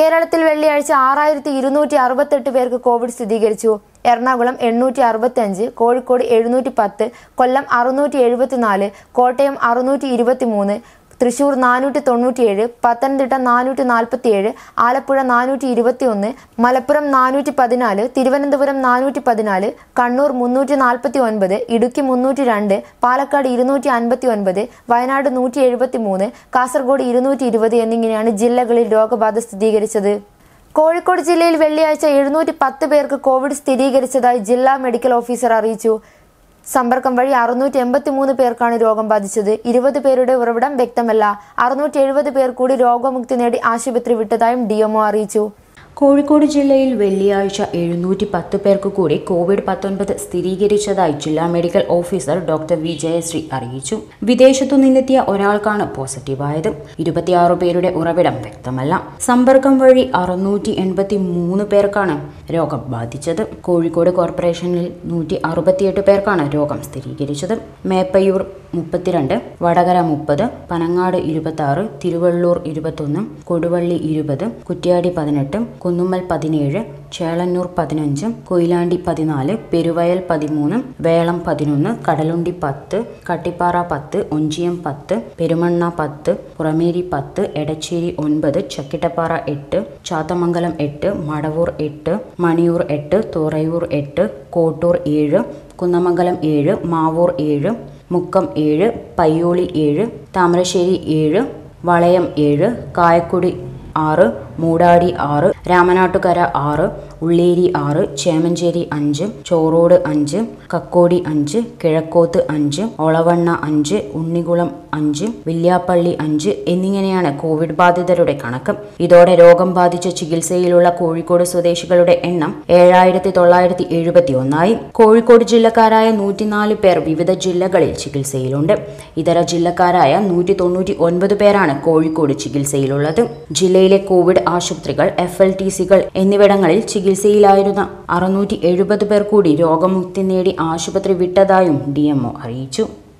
കേരളത്തിൽ വെള്ളിയാഴ്ച ആറായിരത്തി ഇരുന്നൂറ്റി അറുപത്തെട്ട് പേർക്ക് കോവിഡ് സ്ഥിരീകരിച്ചു എറണാകുളം എണ്ണൂറ്റി അറുപത്തി കോഴിക്കോട് എഴുന്നൂറ്റി പത്ത് കൊല്ലം അറുന്നൂറ്റി എഴുപത്തിനാല് കോട്ടയം അറുന്നൂറ്റി ഇരുപത്തിമൂന്ന് തൃശൂർ നാനൂറ്റി തൊണ്ണൂറ്റിയേഴ് പത്തനംതിട്ട നാനൂറ്റി നാൽപ്പത്തിയേഴ് ആലപ്പുഴ നാനൂറ്റി ഇരുപത്തിയൊന്ന് മലപ്പുറം നാനൂറ്റി പതിനാല് തിരുവനന്തപുരം നാനൂറ്റി പതിനാല് കണ്ണൂർ മുന്നൂറ്റി നാൽപ്പത്തി ഒൻപത് ഇടുക്കി മുന്നൂറ്റി രണ്ട് പാലക്കാട് ഇരുന്നൂറ്റി അൻപത്തി ഒൻപത് വയനാട് നൂറ്റി എഴുപത്തി മൂന്ന് കാസർഗോഡ് ഇരുന്നൂറ്റി ഇരുപത് എന്നിങ്ങനെയാണ് ജില്ലകളിൽ രോഗബാധ സ്ഥിരീകരിച്ചത് കോഴിക്കോട് ജില്ലയിൽ വെള്ളിയാഴ്ച എഴുന്നൂറ്റി പത്ത് പേർക്ക് കോവിഡ് സ്ഥിരീകരിച്ചതായി ജില്ലാ മെഡിക്കൽ ഓഫീസർ അറിയിച്ചു സമ്പർക്കം വഴി അറുന്നൂറ്റി എൺപത്തി മൂന്ന് പേർക്കാണ് രോഗം ബാധിച്ചത് ഇരുപത് പേരുടെ ഉറവിടം വ്യക്തമല്ല അറുന്നൂറ്റി എഴുപത് പേർ കൂടി രോഗമുക്തി നേടി ആശുപത്രി വിട്ടതായും ഡിഎംഒ അറിയിച്ചു കോഴിക്കോട് ജില്ലയിൽ വെള്ളിയാഴ്ച എഴുന്നൂറ്റി പത്ത് പേർക്ക് കൂടി കോവിഡ് പത്തൊൻപത് സ്ഥിരീകരിച്ചതായി ജില്ലാ medical officer doctor V Jayasree അറിയിച്ചു വിദേശത്തു നിന്നെത്തിയ ഒരാൾക്കാണ് പോസിറ്റീവായത് ഇരുപത്തിയാറ് പേരുടെ ഉറവിടം വ്യക്തമല്ല സമ്പർക്കം വഴി അറുന്നൂറ്റി എൺപത്തി മൂന്ന് പേർക്കാണ് രോഗം ബാധിച്ചത് കോഴിക്കോട് കോർപ്പറേഷനിൽ നൂറ്റി അറുപത്തിയെട്ട് പേർക്കാണ് രോഗം സ്ഥിരീകരിച്ചത് മേപ്പയൂർ മുപ്പത്തിരണ്ട് വടകര മുപ്പത് പനങ്ങാട് ഇരുപത്തി ആറ് തിരുവള്ളൂർ ഇരുപത്തൊന്ന് കൊടുവള്ളി ഇരുപത് കുറ്റ്യാടി പതിനെട്ട് കുന്നുമ്മൽ പതിനേഴ് ചേളന്നൂർ പതിനഞ്ച് കൊയിലാണ്ടി പതിനാല് പെരുവയൽ പതിമൂന്ന് വേളം പതിനൊന്ന് കടലുണ്ടി പത്ത് കട്ടിപ്പാറ പത്ത് ഒഞ്ചിയം പത്ത് പെരുമണ്ണ പത്ത് പുറമേരി പത്ത് എടച്ചേരി ഒൻപത് ചക്കിട്ടപ്പാറ എട്ട് ചാത്തമംഗലം എട്ട് മടവൂർ എട്ട് മണിയൂർ എട്ട് തുറയൂർ എട്ട് കോട്ടൂർ ഏഴ് കുന്നമംഗലം ഏഴ് മാവൂർ ഏഴ് മുക്കം ഏഴ് പയ്യോളി ഏഴ് താമരശ്ശേരി ഏഴ് വളയം ഏഴ് കായക്കുടി ആറ് മൂടാടി ആറ് രാമനാട്ടുകര ആറ് ഉള്ളേരി ആറ് ചേമഞ്ചേരി അഞ്ച് ചോറോട് അഞ്ച് കക്കോടി അഞ്ച് കിഴക്കോത്ത് അഞ്ച് ഒളവണ്ണ അഞ്ച് ഉണ്ണികുളം അഞ്ച് വില്യാപ്പള്ളി അഞ്ച് എന്നിങ്ങനെയാണ് കോവിഡ് ബാധിതരുടെ കണക്ക് ഇതോടെ രോഗം ബാധിച്ച ചികിത്സയിലുള്ള കോഴിക്കോട് സ്വദേശികളുടെ എണ്ണം ഏഴായിരത്തി തൊള്ളായിരത്തി എഴുപത്തി ഒന്നായി കോഴിക്കോട് ജില്ലക്കാരായ നൂറ്റിനാല് പേർ വിവിധ ജില്ലകളിൽ ചികിത്സയിലുണ്ട് ഇതര ജില്ലക്കാരായ നൂറ്റി തൊണ്ണൂറ്റി ഒൻപത് പേരാണ് കോഴിക്കോട് ചികിത്സയിലുള്ളത് ജില്ലയിലെ കോവിഡ് ആശുപത്രികൾ എഫ് എൽ ടി സികൾ എന്നിവിടങ്ങളിൽ ചികിത്സയിലായിരുന്ന അറുന്നൂറ്റി എഴുപത് പേർ കൂടി രോഗമുക്തി നേടി ആശുപത്രി വിട്ടതായും ഡി അറിയിച്ചു